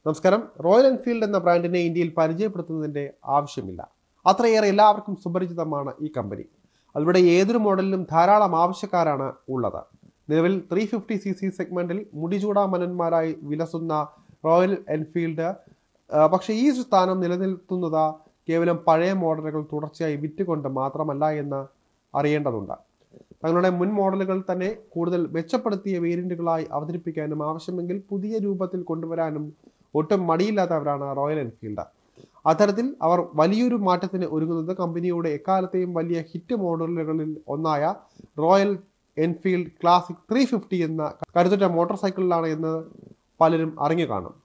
നമസ്കാരം royal Enfield എന്ന ബ്രാൻഡിനെ ഇന്ത്യയിൽ പരിചയപ്പെടുത്തുന്നതിൻ്റെ ആവശ്യമില്ല അത്രയേറെ എല്ലാവർക്കും സുപരിചിതമാണ് ഈ കമ്പനി അതിലൂടെ ഏതൊരു മോഡലിലും ധാരാളം ആവശ്യക്കാരാണ് ഉള്ളത് നിലവിൽ ത്രീ ഫിഫ്റ്റി സി സി സെഗ്മെന്റിൽ മുടിചൂടാമനന്മാരായി വിലസുന്ന റോയൽ എൻഫീൽഡ് ആ, പക്ഷേ ഈ സ്ഥാനം നിലനിർത്തുന്നത് കേവലം പഴയ മോഡലുകൾ തുടർച്ചയായി വിറ്റുകൊണ്ട് മാത്രമല്ല എന്ന് അറിയേണ്ടതുണ്ട് തങ്ങളുടെ മുൻ മോഡലുകൾ തന്നെ കൂടുതൽ മെച്ചപ്പെടുത്തിയ വേരിയന്റുകളായി അവതരിപ്പിക്കാനും ആവശ്യമെങ്കിൽ പുതിയ രൂപത്തിൽ കൊണ്ടുവരാനും ഒട്ടും മടിയില്ലാത്തവരാണ് റോയൽ എൻഫീൽഡ് അത്തരത്തിൽ അവർ വലിയൊരു മാറ്റത്തിന് ഒരുങ്ങുന്നത് കമ്പനിയുടെ എക്കാലത്തെയും വലിയ ഹിറ്റ് മോഡലുകളിൽ ഒന്നായ Royal Enfield Classic three fifty എന്ന കരുത്തുറ്റ മോട്ടോർ സൈക്കിളിലാണ് എന്ന് പലരും അറിഞ്ഞു കാണും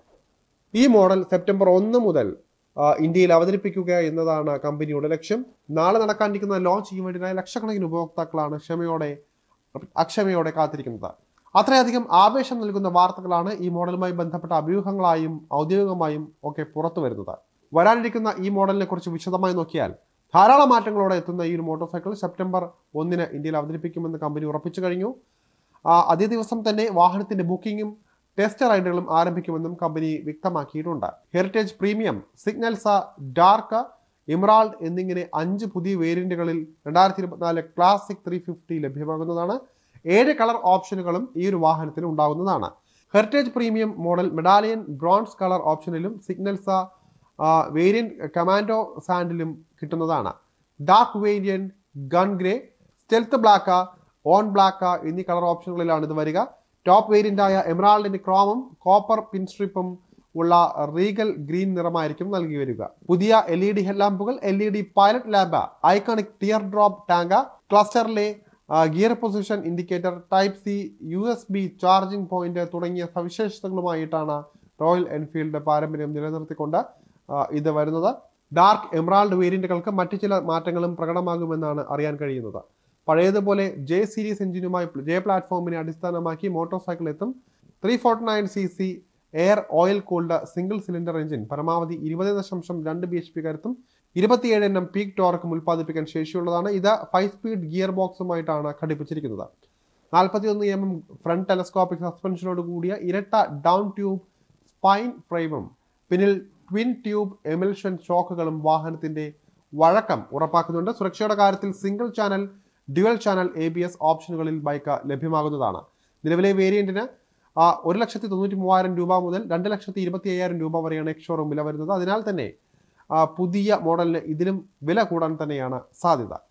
ഈ മോഡൽ സെപ്റ്റംബർ ഒന്ന് മുതൽ ആ, ഇന്ത്യയിൽ അവതരിപ്പിക്കുക എന്നതാണ് കമ്പനിയുടെ ലക്ഷ്യം നാളെ നടക്കാനിരിക്കുന്ന ലോഞ്ച് ഈവെന്റിനായി ലക്ഷക്കണക്കിന് ഉപഭോക്താക്കളാണ് ക്ഷമയോടെ അക്ഷമയോടെ കാത്തിരിക്കുന്നത് അത്രയധികം ആവേശം നൽകുന്ന വാർത്തകളാണ് ഈ മോഡലുമായി ബന്ധപ്പെട്ട അഭ്യൂഹങ്ങളായും ഔദ്യോഗികമായും ഒക്കെ പുറത്തു വരുന്നത് വരാനിരിക്കുന്ന ഈ മോഡലിനെ കുറിച്ച് വിശദമായി നോക്കിയാൽ ധാരാളം മാറ്റങ്ങളോടെ എത്തുന്ന ഈ ഒരു മോട്ടോർ സൈക്കിൾ സെപ്റ്റംബർ ഒന്നിന് ഇന്ത്യയിൽ അവതരിപ്പിക്കുമെന്ന് കമ്പനി ഉറപ്പിച്ചു കഴിഞ്ഞു ആ, അതേ ദിവസം തന്നെ വാഹനത്തിന്റെ ബുക്കിംഗും ടെസ്റ്റ് റൈഡുകളും ആരംഭിക്കുമെന്നും കമ്പനി വ്യക്തമാക്കിയിട്ടുണ്ട് heritage premium signals dark emerald എന്നിങ്ങനെ അഞ്ച് പുതിയ വേരിയന്റുകളിൽ രണ്ടായിരത്തി ഇരുപത്തിനാല് ക്ലാസിക് ത്രീ ഫിഫ്റ്റി ലഭ്യമാകുന്നതാണ് ഏഴ് കളർ ഓപ്ഷനുകളും ഈ ഒരു വാഹനത്തിൽ ഉണ്ടാകുന്നതാണ് heritage premium model medallion bronze colour ഓപ്ഷനിലും സിഗ്നൽസ വേരിയന്റ് കമാൻഡോ സാൻഡിലും കിട്ടുന്നതാണ് dark variant gun grey stealth black on black എന്നീ കളർ ഓപ്ഷനുകളിലാണ് ഇത് വരിക ടോപ്പ് വേരിയന്റായ എമറാൾഡിന്റെ ക്രോമും കോപ്പർ പിൻസ്ട്രിപ്പും ഉള്ള റീഗൽ ഗ്രീൻ നിറമായിരിക്കും നൽകി വരിക പുതിയ എൽ ഇ ഡി ഹെഡ്ലാമ്പുകൾ L E D pilot lamp iconic tear drop tank ക്ലസ്റ്ററിലെ gear position indicator type C U S B charging point തുടങ്ങിയ സവിശേഷതകളുമായിട്ടാണ് റോയൽ എൻഫീൽഡ് പാരമ്പര്യം നിലനിർത്തിക്കൊണ്ട് ആ, ഇത് വരുന്നത് ഡാർക്ക് എമറാൾഡ് വേരിയന്റുകൾക്ക് മറ്റു ചില മാറ്റങ്ങളും പ്രകടമാകുമെന്നാണ് അറിയാൻ കഴിയുന്നത് പഴയതുപോലെ ജെ സീരീസ് എഞ്ചിനുമായി ജെ പ്ലാറ്റ്ഫോമിനെ അടിസ്ഥാനമാക്കി മോട്ടോർ സൈക്കിൾ എത്തും three forty nine C C air oil cooled single cylinder engine പരമാവധി ഇരുപത് ദശാംശം രണ്ട് ബി എച്ച് പി കരുത്തും ഇരുപത്തിയേഴ് എണ്ണം പീക്ക് ടോർക്കും ഉൽപ്പാദിപ്പിക്കാൻ ശേഷിയുള്ളതാണ് ഇത് ഫൈവ് സ്പീഡ് ഗിയർ ബോക്സുമായിട്ടാണ് ഘടിപ്പിച്ചിരിക്കുന്നത് നാൽപ്പത്തിയൊന്ന് എം എം ഫ്രണ്ട് ടെലസ്കോപ്പിക് സസ്പെൻഷനോട് കൂടിയ ഇരട്ട ഡൗൺ ട്യൂബ് സ്പൈൻ ഫ്രെയിമും പിന്നിൽ ട്വിൻ ട്യൂബ് എമിൽഷൻ ഷോക്കുകളും വാഹനത്തിന്റെ വഴക്കം ഉറപ്പാക്കുന്നുണ്ട് സുരക്ഷയുടെ കാര്യത്തിൽ single channel dual channel A B S ഓപ്ഷനുകളിൽ ബൈക്ക് ലഭ്യമാകുന്നതാണ് നിലവിലെ വേരിയന്റിന് ആ, ഒരു ലക്ഷത്തി തൊണ്ണൂറ്റി മൂവായിരം രൂപ മുതൽ രണ്ട് ലക്ഷത്തി ഇരുപത്തി അയ്യായിരം രൂപ വരെയാണ് എക്സ് ഷോറൂം വില വരുന്നത് അതിനാൽ തന്നെ ആ, പുതിയ മോഡലിന് ഇതിലും വില കൂടാൻ തന്നെയാണ് സാധ്യത